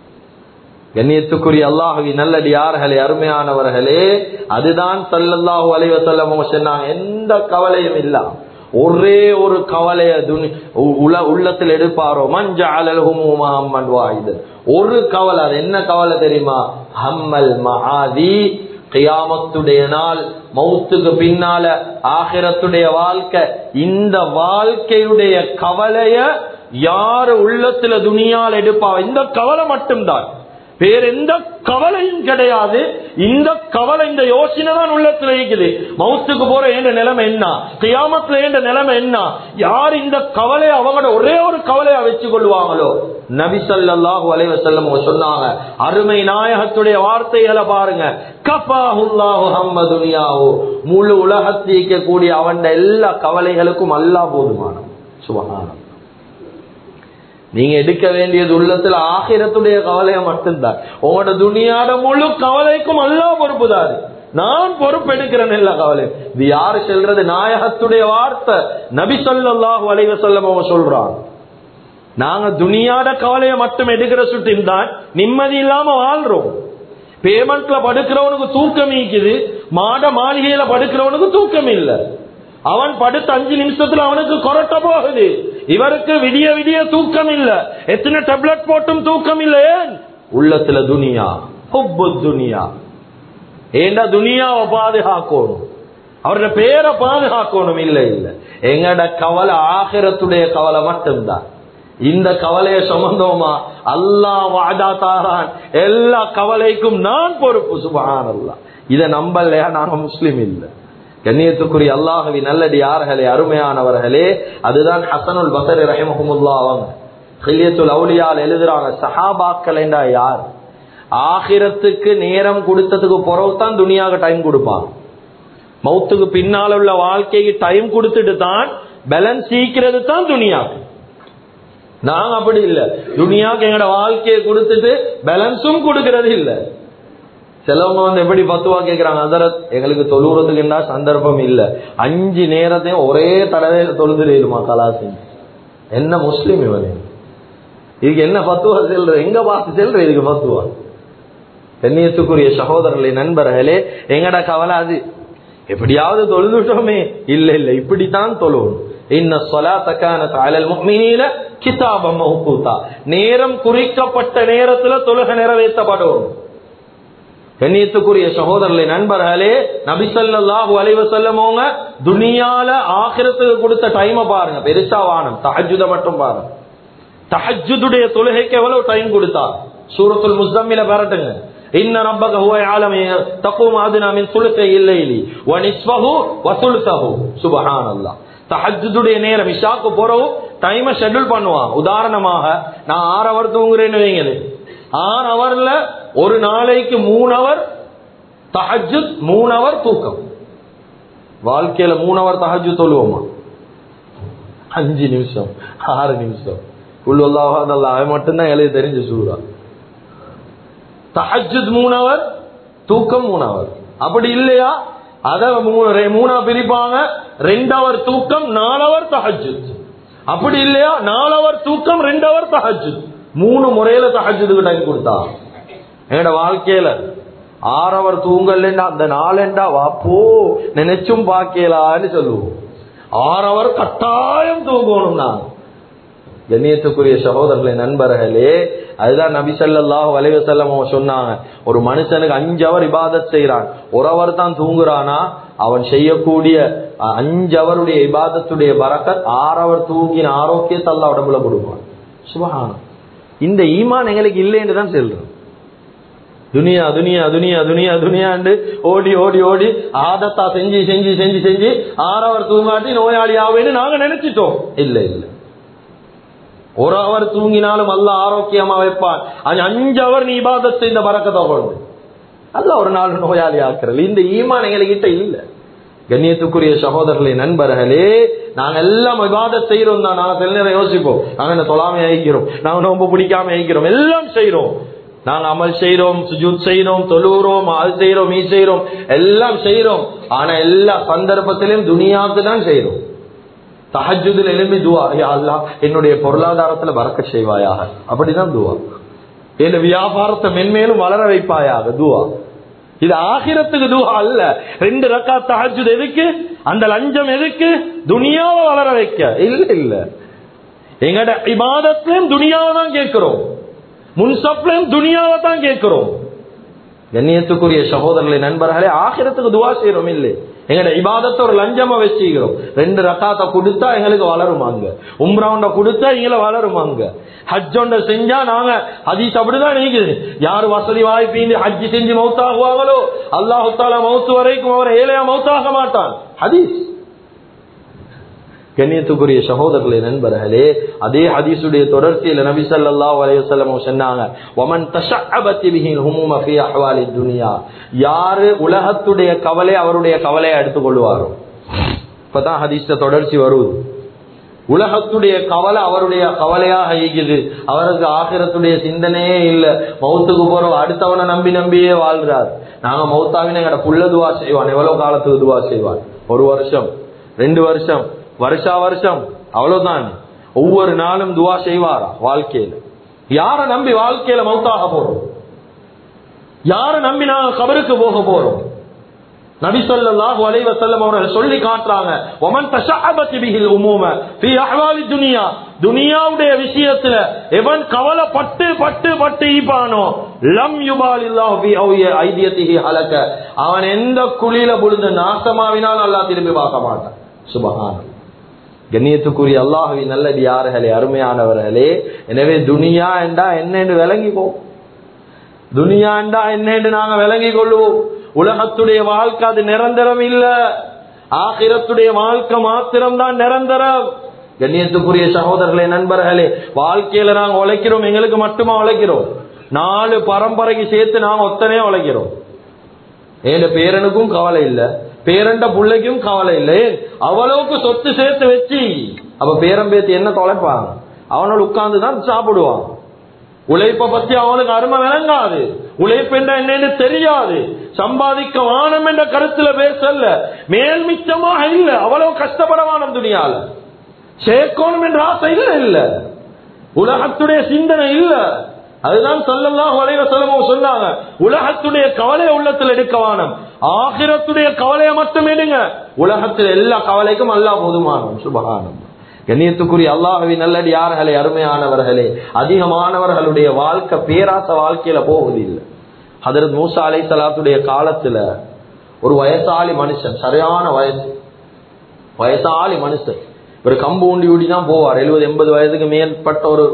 கண்ணியத்துக்குரிய அல்லாஹவி நல்லடியார்களே அருமையானவர்களே அதுதான் சல்லல்லாஹு அலைவ செல்லம் சொன்னாங்க எந்த கவலையும் இல்ல ஒரே ஒரு கவலைய துனி உல உள்ளத்தில் எடுப்பாரோ மஞ்ச அலல்ஹுமன் வாயுது ஒரு கவலை அது என்ன கவலை தெரியுமா ஹம்மல் மகாதி கியாமத்துடைய நாள் மௌத்துக்கு பின்னால ஆகிரத்துடைய வாழ்க்கை இந்த வாழ்க்கையுடைய கவலைய யாரு உள்ளத்துல துணியால் எடுப்பா இந்த கவலை மட்டும்தான் வேற எந்த கவலையும் கிடையாது இந்த கவலை இந்த யோசனை தான் உள்ளத்துல இருக்குது மவுத்துக்கு போற என்ற நிலைமை என்ன கியாமத்துல என்ற நிலைமை என்ன யார் இந்த கவலையை அவங்களோட ஒரே ஒரு கவலையா வச்சு கொள்வாங்களோ நபி ஸல்லல்லாஹு அலைஹி வஸல்லம் சொன்னாங்க அருமை நாயகத்துடைய வார்த்தைகளை பாருங்க கஃபாஹுல்லாஹு ஹம்ம துனியாஹு முழு உலகத்தை கூடிய அவன் எல்லா கவலைகளுக்கும் அல்லாஹ் போதுமானவன் சுபஹானம் நீங்க எடுக்க வேண்டியது உள்ளத்துல ஆகிரத்துடைய கவலைய மட்டும்தான் உங்களோட துணியாட முழு கவலைக்கும் அல்லா பொறுப்புதாரு நான் பொறுப்பு எடுக்கிறேன் எல்லா கவலை இது யாரு சொல்றது நாயகத்துடைய வார்த்தை நபி சொல்லாஹு அலைவ சொல்லம் அவங்க சொல்றாங்க நாங்க துணியாட கவலையை மட்டும் எடுக்கிற சுட்டின் தான் நிம்மதி இல்லாம வாழ்றோம் பேமெண்ட்ல படுக்கிறவனுக்கு தூக்கம் ஈக்குது மாட மாளிகையில படுக்கிறவனுக்கு தூக்கம் இல்லை அவன் படுத்த அஞ்சு நிமிஷத்துல அவனுக்கு கொரட்ட போகுது இவருக்கு விடிய விடிய தூக்கம் இல்ல எத்தனை டேப்லெட் போட்டும் தூக்கம் இல்ல ஏன் உள்ளத்துல துனியா ஹுப்பு துனியா ஏண்டா துனியாவை பாதுகாக்கணும் அவரோட பேரை பாதுகாக்கணும் இல்ல இல்ல எங்கட கவலை ஆகிரத்துடைய கவலை மட்டும்தான் இந்த கவலையை சுமந்தோமா அல்லா வாடா தாரான் எல்லா கவலைக்கும் நான் பொறுப்பு சுபகான் அல்லா இதை நம்பலையா நாங்க முஸ்லீம் இல்லை கண்ணியத்துக்குரிய அல்லாஹவி நல்லடி யார்களே அருமையானவர்களே அதுதான் ஹசனுல் பசரி ரஹிமஹமுல்லா அவங்க ஹிலியத்துல் அவுலியால் எழுதுறாங்க சஹாபாக்கள் என்றா யார் ஆகிரத்துக்கு நேரம் கொடுத்ததுக்கு பிறகுதான் துனியாக டைம் கொடுப்பாங்க மௌத்துக்கு பின்னால் உள்ள வாழ்க்கைக்கு டைம் கொடுத்துட்டு தான் பேலன்ஸ் சீக்கிறது தான் துனியாக்கு நாங்க அப்படி இல்ல துனியாக்கு எங்களோட வாழ்க்கையை கொடுத்துட்டு பேலன்ஸும் கொடுக்கறது இல்லை சிலவங்க வந்து எப்படி பத்துவா கேட்கிறாங்க அதரத் எங்களுக்கு தொழுறதுக்கு என்ன சந்தர்ப்பம் இல்ல அஞ்சு நேரத்தையும் ஒரே தடவையில தொழுதுமா கலாசி என்ன முஸ்லீம் இவனே இதுக்கு என்ன பத்துவா செல்ற எங்க பார்த்து செல்ற இதுக்கு பத்துவா கண்ணியத்துக்குரிய சகோதரர்களே நண்பர்களே எங்கட கவலை அது எப்படியாவது தொழுதுட்டோமே இல்ல இல்ல இப்படித்தான் தொழுவணும் இன்ன சொலாத்தக்கான அலல் முக்மினில கிதாபம் மஹ்கூதா நேரம் குறிக்கப்பட்ட நேரத்துல தொழுக நிறைவேற்றப்படும் கண்ணியத்துக்குரிய சகோதரர்களே நண்பர்களே நபிசல்லாஹு அலைவ செல்லமோங்க துனியால ஆகிரத்துக்கு கொடுத்த டைமை பாருங்க பெருசா வானம் தஹஜுத மட்டும் பாருங்க தஹஜுடைய தொழுகைக்கு எவ்வளவு டைம் கொடுத்தா சூரத்துல் முஸ்தம்மில பரட்டுங்க இன்ன ரப்பக ஹுவ ஆலம் தக்கும் அதுனா மின் சுலுத்தை இல்லைலி வ நிஸ்வஹு வ சுலுத்தஹு சுப்ஹானல்லாஹ் தஹஜுடைய நேரம் இஷாக்கு போறவு டைமை ஷெட்யூல் பண்ணுவான் உதாரணமாக நான் ஆறு அவர் தூங்குறேன்னு வைங்களே ஆறு அவர்ல ஒரு நாளைக்கு மூணு அவர் தஹஜு மூணு அவர் தூக்கம் வாழ்க்கையில மூணு அவர் தஹஜு தொழுவோமா அஞ்சு நிமிஷம் ஆறு நிமிஷம் உள்ளாக அவன் மட்டும்தான் எழுதி தெரிஞ்சு சொல்றான் தஹஜுத் மூணு அவர் தூக்கம் மூணு அவர் அப்படி இல்லையா அத மூணா பிரிப்பாங்க ரெண்டு அவர் தூக்கம் நாலு அவர் தஹஜுத் அப்படி இல்லையா நாலு அவர் தூக்கம் ரெண்டு அவர் தஹஜ் மூணு முறையில தஹஜுக்கு டைம் கொடுத்தா எங்கட வாழ்க்கையில ஆறவர் தூங்கலண்டா அந்த நாளண்டா வாப்போ நினைச்சும் பாக்கலான்னு சொல்லுவோம் ஆறவர் கட்டாயம் தூங்கணும் நான் கண்ணியத்துக்குரிய சகோதரர்களே நண்பர்களே அதுதான் நபி ஸல்லல்லாஹு அலைஹி வஸல்லம் அவங்க சொன்னாங்க ஒரு மனுஷனுக்கு அஞ்சு அவர் இபாதத் செய்யறான் ஒரு அவர் தான் தூங்குறானா அவன் செய்யக்கூடிய அஹ், அஞ்சு அவருடைய இபாதத்துடைய பரக்கத் ஆறவர் தூங்கின ஆரோக்கியத்தை அல்லாஹ் உடம்புல கொடுப்பான் சுபஹானம் இந்த ஈமான் எங்களுக்கு இல்லைன்னு தான் சொல்றோம் துனியா துனியா துனியா துனியா துனியாண்டு ஓடி ஓடி ஓடி ஆதத்தா செஞ்சு செஞ்சு செஞ்சு செஞ்சு ஆறவர் தூங்காட்டி நோயாளி ஆவேன்னு நாங்க நினைச்சிட்டோம் இல்ல இல்ல ஒரு அவர் தூங்கினாலும் அல்ல ஆரோக்கியமா வைப்பான் அது அஞ்சு அவர் நீ இபாதத் செய்த பறக்கத்தை கொண்டு அல்ல ஒரு நாள் நோயாளி ஆக்குறது இந்த ஈமான் எங்ககிட்ட இல்ல கண்ணியத்துக்குரிய சகோதரர்களே நண்பர்களே நாங்க எல்லாம் விவாதம் செய்யறோம் தான் நாங்க சில நேரம் யோசிப்போம் நாங்க இந்த தொழாமை அழிக்கிறோம் நாங்க ரொம்ப பிடிக்காம அழிக்கிறோம் எல்லாம் செய்யறோம் நாங்க அமல் செய்யறோம் சுஜூத் செய்யறோம் தொழுகிறோம் அது செய்யறோம் மீ செய்யறோம் எல்லாம் செய்யறோம் ஆனா எல்லா சந்தர்ப்பத்திலும் துனியாவுக்கு தான் செய்யறோம் தஹஜுதில் எழுப்பி துவா யா அல்லாஹ் என்னுடைய பொருளாதாரத்துல பறக்க செய்வாயாக அப்படிதான் துவா என் வியாபாரத்தை மென்மேலும் வளர வைப்பாயாக துவா இது ஆகிரத்துக்கு துவா அல்ல ரெண்டு ரக்கா தஹஜுத் எதுக்கு அந்த லஞ்சம் எதுக்கு துனியாவை வளர வைக்க இல்ல இல்ல எங்கட இபாதத்திலும் துனியாவை தான் கேட்கிறோம் முன்சப்லையும் துனியாவை தான் கேட்கிறோம் கண்ணியத்துக்குரிய சகோதரர்களே நண்பர்களே ஆகிரத்துக்கு துவா செய்யறோம் இல்லை எங்கட இபாதத்தை ஒரு லஞ்சமா வச்சுக்கிறோம் ரெண்டு ரக்காத்தை கொடுத்தா எங்களுக்கு வளருமாங்க உம்ராவுண்ட கொடுத்தா எங்களை வளருமாங்க ஹஜ்ஜொண்ட செஞ்சா நாங்க ஹதீஸ் அப்படிதான் நீக்குது யாரு வசதி வாய்ப்பு ஹஜ்ஜி செஞ்சு மௌத்தாகுவாங்களோ அல்லாஹு தாலா மௌத்து வரைக்கும் அவர் ஏழையா மௌத்தாக மாட்டான் ஹதீஸ் கண்ணியத்துக்குரிய சகோதரர்களே நண்பர்களே அதே ஹதீஸுடைய தொடர்ச்சியில நபி ஸல்லல்லாஹு அலைஹி வஸல்லம் சொன்னாங்க வமன் தஷஅபத் பிஹி ஹுமூம ஃபீ அஹ்வாலி துன்யா யாரு உலகத்துடைய கவலை அவருடைய கவலையை எடுத்துக் கொள்வாரோ இப்பதான் ஹதீஸ்ல தொடர்ச்சி வருது உலகத்துடைய கவலை அவருடைய கவலையாக ஈகுது அவருக்கு ஆகிரத்துடைய சிந்தனையே இல்ல மௌத்துக்கு போறோம் அடுத்தவனை நம்பி நம்பியே வாழ்றார் நாங்க மௌத்தாவின எங்கட புள்ள துவா செய்வான் எவ்வளவு காலத்துக்கு துவா செய்வான் ஒரு வருஷம் ரெண்டு வருஷம் வருஷா வருஷம் அவ்வளவுதான் ஒவ்வொரு நாளும் துவா செய்வாரா வாழ்க்கையில யார நம்பி வாழ்க்கையில மௌத்தாக போறோம் யார நம்பி நாங்க கபருக்கு போக போறோம் நபி ஸல்லல்லாஹு அலைஹி வஸல்லம் அவர்கள் சொல்லி காட்டுறாங்க வமன் தஷஅபத் பிஹில் உமூம ஃபீ அஹ்வாலி துனியா துனியாவுடைய விஷயத்துல எவன் கவலைப்பட்டு பட்டு பட்டு ஈப்பானோ லம் யுபாலில்லாஹு ஃபீ அவ்ய ஐதியத்திஹி ஹலக அவன் எந்த குழியில விழுந்து நாசமாவினால் அல்லாஹ் திரும்பி பார்க்க மாட்டான் சுபஹானல்லாஹ் கண்ணியத்துக்குரிய அல்லாஹுவின் நல்லடியார்களே அருமையானவர்களே எனவே துனியா என்றா என்னென்று விளங்கிப்போம் துனியா என்றா என்னென்று நாங்க விளங்கி கொள்வோம் உலகத்துடைய வாழ்க்கை அது நிரந்தரம் இல்ல ஆகிரத்துடைய வாழ்க்கை மாத்திரம்தான் நிரந்தரம் கண்ணியத்துக்குரிய சகோதரர்களே நண்பர்களே வாழ்க்கையில நாங்க உழைக்கிறோம் எங்களுக்கு மட்டுமா உழைக்கிறோம் நாலு பரம்பரைக்கு சேர்த்து நாங்க ஒத்தனே உழைக்கிறோம் ஏன் பேரனுக்கும் கவலை இல்ல பேரண்ட பிள்ளைக்கும் கவலை இல்லை அவ்வளவுக்கு சொத்து சேர்த்து வச்சு அப்ப பேரன் பேத்தி என்ன தொலைப்பாங்க அவனோட உட்கார்ந்து தான் சாப்பிடுவான் உழைப்ப பத்தி அவனுக்கு அருமை விளங்காது உழைப்பென்ற என்னன்னு தெரியாது சம்பாதிக்க வானம் என்ற கருத்துல பேசல மேல் மிச்சமாக இல்ல அவ்வளவு கஷ்டப்பட வானம் துணியால சேர்க்கணும் என்ற ஆசை இல்ல இல்ல உலகத்துடைய சிந்தனை இல்ல அதுதான் சொல்லலாம் வளைவ சொல்லமோ சொன்னாங்க உலகத்துடைய கவலையை உள்ளத்தில் எடுக்க வானம் ஆகிரத்துடைய கவலையை மட்டும் எடுங்க உலகத்தில் எல்லா கவலைக்கும் அல்லா போதுமானம் சுபகானம் கண்ணியத்துக்குரிய அல்லாஹவி நல்லடி யார்களே அருமையானவர்களே அதிகமானவர்களுடைய வாழ்க்கை பேராச வாழ்க்கையில போவதில்லை ஹதரத் மூசா அலை சலாத்துடைய காலத்துல ஒரு வயசாளி மனுஷன் சரியான வயசு வயசாளி மனுஷன் ஒரு கம்பு ஊண்டி ஊடி தான் போவார் எழுபது எண்பது வயதுக்கு மேற்பட்ட ஒரு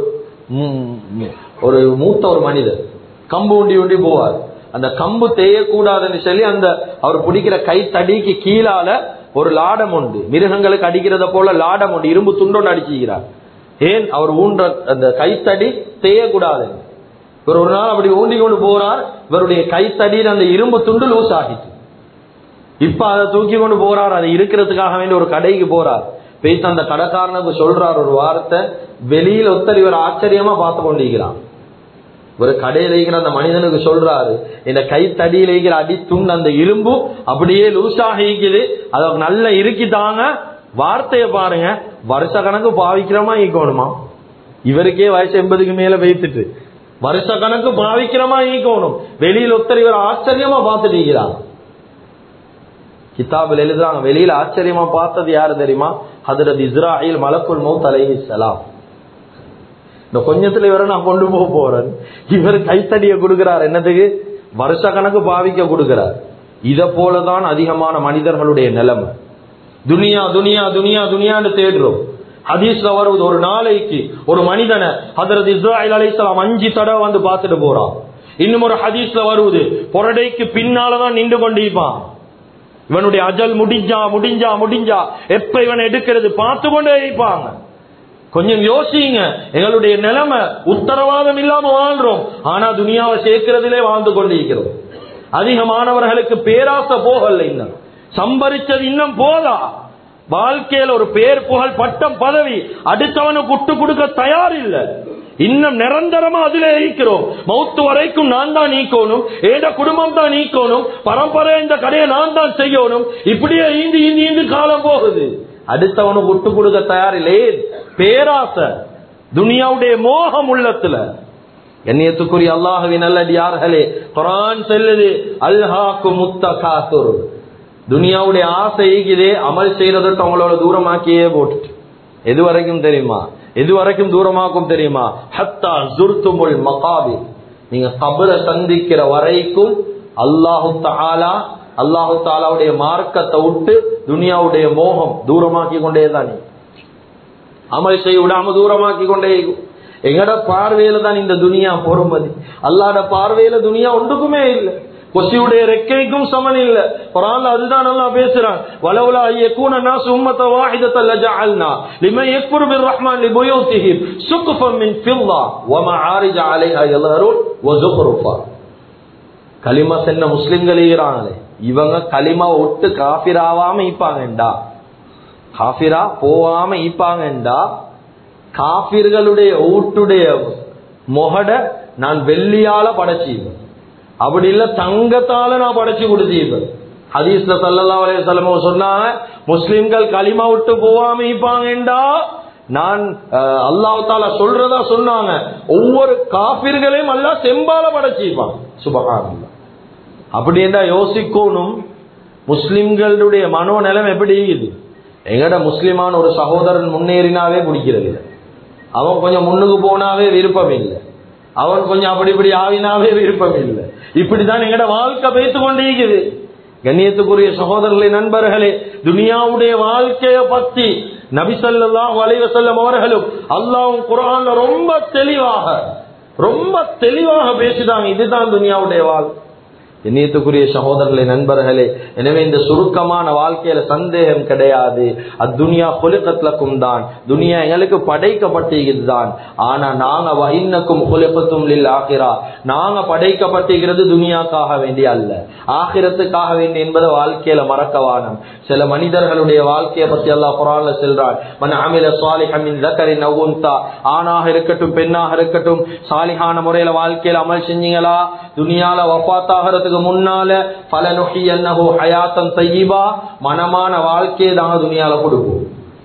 ஒரு மூத்த ஒரு மனிதர் கம்பு ஊண்டி ஊண்டி போவார் அந்த கம்பு தேயக்கூடாதுன்னு சொல்லி அந்த அவர் பிடிக்கிற கை தடிக்கு கீழால ஒரு லாடம் உண்டு மிருகங்களுக்கு அடிக்கிறத போல லாடம் உண்டு இரும்பு துண்டோடு அடிச்சுக்கிறார் ஏன் அவர் ஊன்ற அந்த கைத்தடி தேயக்கூடாது இவர் ஒரு நாள் அப்படி ஊண்டி கொண்டு போறார் இவருடைய கைத்தடியில் அந்த இரும்பு துண்டு லூஸ் ஆகிச்சு இப்ப அதை தூக்கி கொண்டு போறார் அதை இருக்கிறதுக்காக வேண்டி ஒரு கடைக்கு போறார் பேச அந்த கடைக்காரனுக்கு சொல்றார் ஒரு வார்த்தை வெளியில ஒத்தர் இவர் ஆச்சரியமா பார்த்து கொண்டிருக்கிறான் ஒரு கடையில் இருக்கிற அந்த மனிதனுக்கு சொல்றாரு இந்த கைத்தடியில் இருக்கிற அடி துண்டு அந்த இரும்பு அப்படியே லூஸாக இருக்குது அதை நல்ல இறுக்கிட்டாங்க வார்த்தையை பாருங்க வருஷ கணக்கு பாவிக்கிறமா ஈக்கணுமா இவருக்கே வயசு எண்பதுக்கு மேல வைத்துட்டு வருஷ கணக்கு பாவிக்கிறமா ஈக்கணும் வெளியில் ஒருத்தர் இவர் ஆச்சரியமா பார்த்துட்டு இருக்கிறார் கிதாபில் எழுதுறாங்க வெளியில ஆச்சரியமா பார்த்தது யாரு தெரியுமா ஹதரத் இஸ்ராயில் மலக்குல் மௌத் அலைஹி சலாம் இந்த கொஞ்சத்துல இவரை நான் கொண்டு போக போறேன் இவர் கைத்தடிய கொடுக்கிறார் என்னதுக்கு வருஷ கணக்கு பாவிக்க கொடுக்கிறார் இத போலதான் அதிகமான மனிதர்களுடைய நிலைமை துனியா துனியா துனியா துனியான்னு தேடுறோம் ஹதீஸ்ல வருவது ஒரு நாளைக்கு ஒரு மனிதனை ஹதரத் இஸ்ராயில் அலைஹிஸ்ஸலாம் அஞ்சு தடவை வந்து பார்த்துட்டு போறான் இன்னும் ஒரு ஹதீஸ்ல வருவது பொரடைக்கு பின்னாலதான் நின்று கொண்டிருப்பான் இவனுடைய அஜல் முடிஞ்சா முடிஞ்சா முடிஞ்சா எப்ப இவனை எடுக்கிறது பார்த்து கொண்டே இருப்பாங்க கொஞ்சம் யோசிங்க எங்களுடைய நிலைமை உத்தரவாதம் இல்லாம வாழ்றோம் ஆனா துனியாவை சேர்க்கிறதிலே வாழ்ந்து கொண்டிருக்கிறோம் அதிகமானவர்களுக்கு பேராசை போகல இன்னும் சம்பரிச்சது இன்னும் போதா வாழ்க்கையில ஒரு பேர் புகழ் பட்டம் பதவி அடுத்தவனுக்கு விட்டு கொடுக்க தயார் இல்ல இன்னும் நிரந்தரமா அதிலே இருக்கிறோம் மௌத்து வரைக்கும் நான் தான் நீக்கணும் ஏட குடும்பம் தான் நீக்கணும் பரம்பரை இந்த கடையை நான் தான் செய்யணும் இப்படியே ஈந்து ஈந்து ஈந்து காலம் போகுது அடுத்தவனுக்கு விட்டு கொடுக்க தயார் இல்லையே பேராசை துனியாவுடைய மோகம் உள்ளத்துல கண்ணியத்துக்குரிய அல்லாஹுவின் நல்லடியார்களே குரான் செல்லுது அல்ஹாக்கு முத்த காத்துர் துனியாவுடைய ஆசை ஈகுதே அமல் செய்யறதுக்கு அவங்களோட தூரமாக்கியே போட்டுட்டு எது வரைக்கும் தெரியுமா எது வரைக்கும் தூரமாக்கும் தெரியுமா ஹத்தா ஜுர்துமுல் மகாபி நீங்க கபரை சந்திக்கிற வரைக்கும் அல்லாஹு தாலா அல்லாஹு தாலாவுடைய மார்க்கத்தை விட்டு துனியாவுடைய மோகம் தூரமாக்கி கொண்டே தான் அமல் செய்ய விடாம தூரமாக்கி கொண்டே இருக்கும். எங்கட பார்வையில தான் இந்த துனியா பொறுமதி அல்லாட பார்வையில துனியா ஒன்றுக்குமே இல்லை கொசியுடைய ரெக்கைக்கும் சமன் இல்ல குரான்ல அதுதான் நல்லா பேசுறான் வலவுலா ஐயக்கூன நாஸ் உம்மத வாஹிதத்த லஜஅல்னா லிமன் யக்ஃபுரு பிர்ரஹ்மான் லிபுயூத்திஹிம் சுக்ஃபம் மின் ஃபில்லா வ மஆரிஜ அலைஹா யல்ஹரூன் வ ஸுக்ருஃபா கலிமா சென்ன முஸ்லிம்கள் இருக்கிறாங்களே இவங்க கலிமா ஒட்டு காஃபிராவாம ஈப்பாங்கண்டா காஃபிரா போவாம ஈப்பாங்கண்டா காபிர்களுடைய ஊட்டுடைய மொகட நான் வெள்ளியால படைச்சீப்பேன் அப்படி இல்ல தங்கத்தால நான் படைச்சு கொடுத்தீப்பேன் ஹதீஸ்ல சல்லல்லா அலைய சொன்னாங்க முஸ்லிம்கள் களிமா விட்டு போவாம ஈப்பாங்கண்டா நான் அல்லாஹ் தாலா சொல்றதா சொன்னாங்க ஒவ்வொரு காபிர்களையும் அல்லா செம்பால படைச்சிப்பான் சுபகாரம் அப்படி என்றா யோசிக்கணும் முஸ்லிம்களுடைய மனோநிலம் எப்படி இது எங்கட முஸ்லிமான ஒரு சகோதரன் முன்னேறினாவே பிடிக்கிறது இல்லை அவன் கொஞ்சம் முன்னுக்கு போனாவே விருப்பம் இல்லை அவன் கொஞ்சம் அப்படி இப்படி ஆவினாவே விருப்பம் இல்லை இப்படிதான் எங்கட வாழ்க்கை பேத்து கொண்டிருக்குது கண்ணியத்துக்குரிய சகோதரர்களே நண்பர்களே துனியாவுடைய வாழ்க்கைய பத்தி நபிசல்லாஹ் வலைவசல்லம் அவர்களும் அல்லாவும் குரான்ல ரொம்ப தெளிவாக ரொம்ப தெளிவாக பேசிட்டாங்க இதுதான் துனியாவுடைய வாழ்க்கை இணையத்துக்குரிய சகோதரர்களே நண்பர்களே எனவே இந்த சுருக்கமான வாழ்க்கையில சந்தேகம் கிடையாது அத்துனியா கொலுக்கத்துலக்கும் தான் துனியா எங்களுக்கு படைக்கப்பட்டிருக்கிறது தான் ஆனா நாங்க இன்னக்கும் கொலுக்கத்தும் ஆகிறா நாங்க படைக்கப்பட்டிருக்கிறது துனியாக்காக வேண்டிய அல்ல ஆகிரத்துக்காக வேண்டிய என்பதை வாழ்க்கையில மறக்கவானம் சில மனிதர்களுடைய வாழ்க்கையை பத்தி எல்லாம் குரான்ல செல்றான் மன அமில சாலிஹமின் தக்கரின் அவுந்தா ஆணாக இருக்கட்டும் பெண்ணாக இருக்கட்டும் சாலிஹான முறையில வாழ்க்கையில அமல் செஞ்சீங்களா துனியால வபாத்தாகிறது போறதுக்கு முன்னால பல நொகி என்னஹோ ஹயாத்தம் தையீபா மனமான வாழ்க்கையை நாங்க துணியால கொடுப்போம்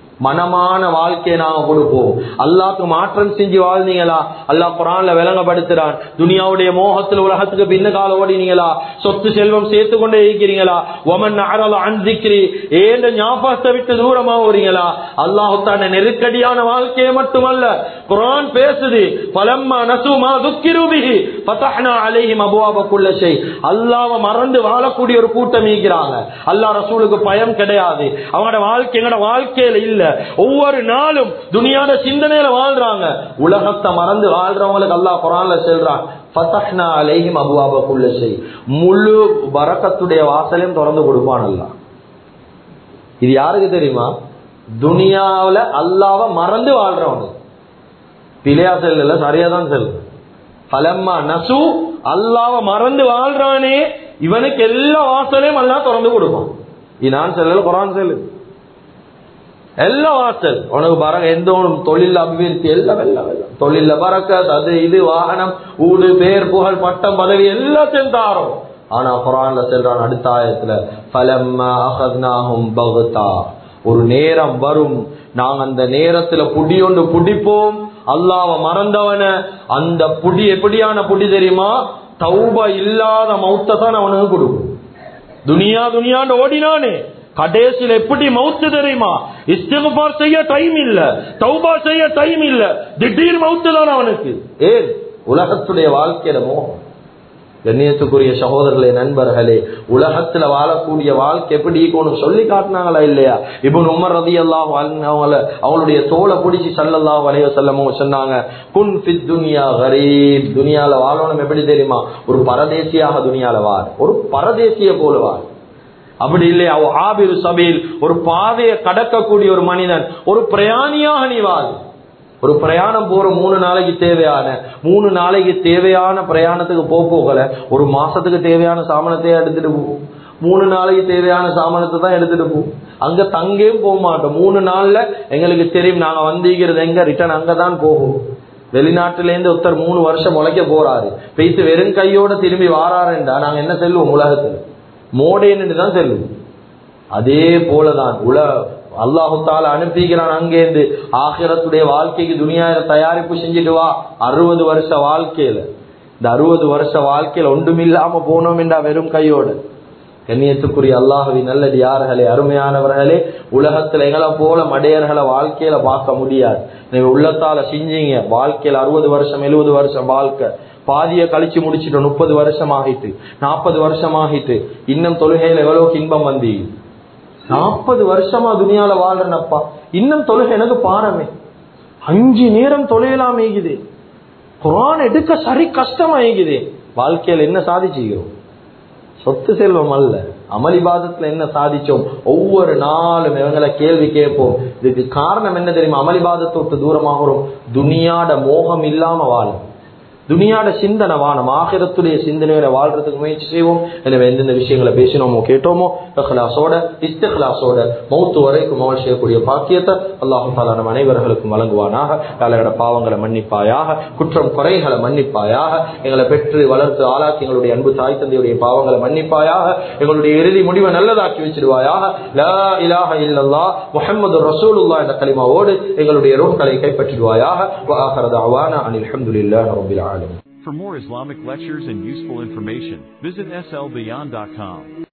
மனமான வாழ்க்கையை நாங்க கொடுப்போம் அல்லாக்கு மாற்றம் செஞ்சு வாழ்ந்தீங்களா அல்லாஹ் குரான்ல விளங்கப்படுத்துறான் துனியாவுடைய மோகத்துல உலகத்துக்கு பின்ன கால ஓடினீங்களா சொத்து செல்வம் சேர்த்து கொண்டே இருக்கிறீங்களா ஒமன் அறல அன்சிக்கிறி ஏந்த ஞாபகத்தை விட்டு தூரமா ஓறீங்களா அல்லாஹு தான நெருக்கடியான வாழ்க்கையை மட்டுமல்ல குரான் பேசுது பலம்மா நசுமா துக்கிருபிகி பத்தஹ்னா அலைஹிம் அபுவாப குல்ல செய் அல்லாஹ்வை மறந்து வாழக்கூடிய ஒரு கூட்டம் இருக்கிறாங்க அல்லாஹ் ரசூலுக்கு பயம் கிடையாது அவங்களோட வாழ்க்கை எங்களோட வாழ்க்கையில இல்ல ஒவ்வொரு நாளும் துனியாத சிந்தனையில வாழ்றாங்க உலகத்தை மறந்து வாழ்றவங்களுக்கு அல்லாஹ் குரான்ல சொல்றான் ஃபதஹ்னா அலைஹிம் அபுவாப குல்ல செய் முழு பரக்கத்துடைய வாசலையும் திறந்து கொடுப்பான் அல்லாஹ் இது யாருக்கு தெரியுமா துனியாவுல அல்லாவை மறந்து வாழ்றவங்க பிழையா செல்ல சரியா தான் செல்லு பலம்மா நசு அல்லாவ மறந்து வாழ்றானே இவனுக்கு எல்லா வாசலையும் அல்லா திறந்து கொடுப்பான் இது நான் செல்லல குரான் செல்லு எல்லா வாசல் உனக்கு பர எந்த ஒரு தொழில் அபிவிருத்தி எல்லாம் எல்லாம் எல்லாம் தொழில பறக்க அது இது வாகனம் ஊடு பேர் புகழ் பட்டம் பதவி எல்லாத்தையும் தாரோம் ஆனா குரான்ல செல்றான் அடுத்த ஆயத்துல பலம்மா அகத்னாஹும் பகுத்தா ஒரு நேரம் வரும் நாங்க அந்த நேரத்துல புடி ஒன்று புடிப்போம் அல்லாவ மறந்தவன அந்த புடி எப்படியான புடி தெரியுமா தௌபா இல்லாத மௌத்த தான் அவனுக்கு கொடுக்கும் துனியா துனியான்னு ஓடினானே கடைசியில் எப்படி மவுத்து தெரியுமா இஸ்திகுபார் செய்ய டைம் இல்ல தௌபா செய்ய டைம் இல்ல திடீர் மவுத்து தான் அவனுக்கு ஏன் உலகத்துடைய வாழ்க்கையில மோகம் கண்ணியத்துக்குரிய சகோதரர்களே நண்பர்களே உலகத்துல வாழக்கூடிய வாழ்க்கை எப்படி இருக்கணும் சொல்லி காட்டினாங்களா இல்லையா இப்போ உமர் ரதி எல்லாம் அவங்கள அவங்களுடைய தோலை பிடிச்சி சல்லல்லா வலைய செல்லமோ சொன்னாங்க குன் ஃபித் துனியா கரீப் துனியால வாழணும் எப்படி தெரியுமா ஒரு பரதேசியாக துனியால வாழ் ஒரு பரதேசிய போல வாழ் அப்படி இல்லையா ஆபிரு சபையில் ஒரு பாதையை கடக்கக்கூடிய ஒரு மனிதன் ஒரு பிரயாணியாக நீ வாழ் ஒரு பிரயாணம் போற மூணு நாளைக்கு தேவையான மூணு நாளைக்கு தேவையான பிரயாணத்துக்கு போக போகல ஒரு மாசத்துக்கு தேவையான சாமனத்தை எடுத்துட்டு போ மூணு நாளைக்கு தேவையான சாமானத்தை தான் எடுத்துட்டு போ அங்க தங்கேயும் போக மாட்டோம் மூணு நாள்ல எங்களுக்கு தெரியும் நாங்க வந்திருக்கிறது எங்க ரிட்டர்ன் அங்கதான் போகும் வெளிநாட்டுல இருந்து ஒருத்தர் மூணு வருஷம் உழைக்க போறாரு பேசி வெறும் கையோட திரும்பி வாராருண்டா நாங்க என்ன செல்வோம் உலகத்துல மோடேன்னு தான் செல்வோம் அதே போலதான் உல அல்லாஹு தால அனுப்பிக்கிறான் அங்கேருந்து ஆகிரத்துடைய வாழ்க்கைக்கு துணியாயிர தயாரிப்பு செஞ்சுட்டு வா அறுபது வருஷ வாழ்க்கையில இந்த அறுபது வருஷ வாழ்க்கையில ஒன்றுமில்லாம போனோம் என்றா வெறும் கையோடு கண்ணியத்துக்குரிய அல்லாஹவி நல்லது யார்களே அருமையானவர்களே உலகத்துல எங்களை போல மடையர்களை வாழ்க்கையில பார்க்க முடியாது நீங்க உள்ளத்தால செஞ்சீங்க வாழ்க்கையில அறுபது வருஷம் எழுபது வருஷம் வாழ்க்கை பாதிய கழிச்சு முடிச்சிட்டோம் முப்பது வருஷம் ஆகிட்டு நாற்பது வருஷம் ஆகிட்டு இன்னும் தொழுகையில எவ்வளவு இன்பம் வந்தீங்க நாற்பது வருஷமா துணியால வாழ்றனப்பா இன்னும் தொழுகை எனக்கு பாரமே அஞ்சு நேரம் தொலையலாம் ஈகுது குரான் எடுக்க சரி கஷ்டமா ஈகுது வாழ்க்கையில என்ன சாதிச்சுக்கிறோம் சொத்து செல்வம் அல்ல அமளிபாதத்துல என்ன சாதிச்சோம் ஒவ்வொரு நாளும் இவங்களை கேள்வி கேட்போம் இதுக்கு காரணம் என்ன தெரியுமா அமளிபாதத்தை விட்டு தூரமாகிறோம் துனியாட மோகம் இல்லாம வாழும் துனியாட சிந்தனை வானம் ஆகிரத்துடைய சிந்தனையோட வாழ்றதுக்கு முயற்சி செய்வோம் எனவே எந்தெந்த விஷயங்களை பேசினோமோ கேட்டோமோ இஹ்லாஸோட இஸ்திஹ்லாஸோட மௌத்து வரைக்கும் அமல் செய்யக்கூடிய பாக்கியத்தை அல்லாஹு தாலா நம் அனைவர்களுக்கும் வழங்குவானாக யாரோட பாவங்களை மன்னிப்பாயாக குற்றம் குறைகளை மன்னிப்பாயாக எங்களை பெற்று வளர்த்து ஆளாக்கி எங்களுடைய அன்பு தாய் தந்தையுடைய பாவங்களை மன்னிப்பாயாக எங்களுடைய இறுதி முடிவை நல்லதாக்கி வச்சிடுவாயாக லா இலாஹ இல்லல்லா முஹம்மது ரசூலுல்லாஹ் என்ற கலிமாவோடு எங்களுடைய ரூஹ்களை கைப்பற்றிடுவாயாக வஆஹிரு தஅவானா அனில் ஹம்துலில்லாஹி ரப்பில் ஆலமீன்
For more Islamic lectures and useful information, visit slbeyond.com.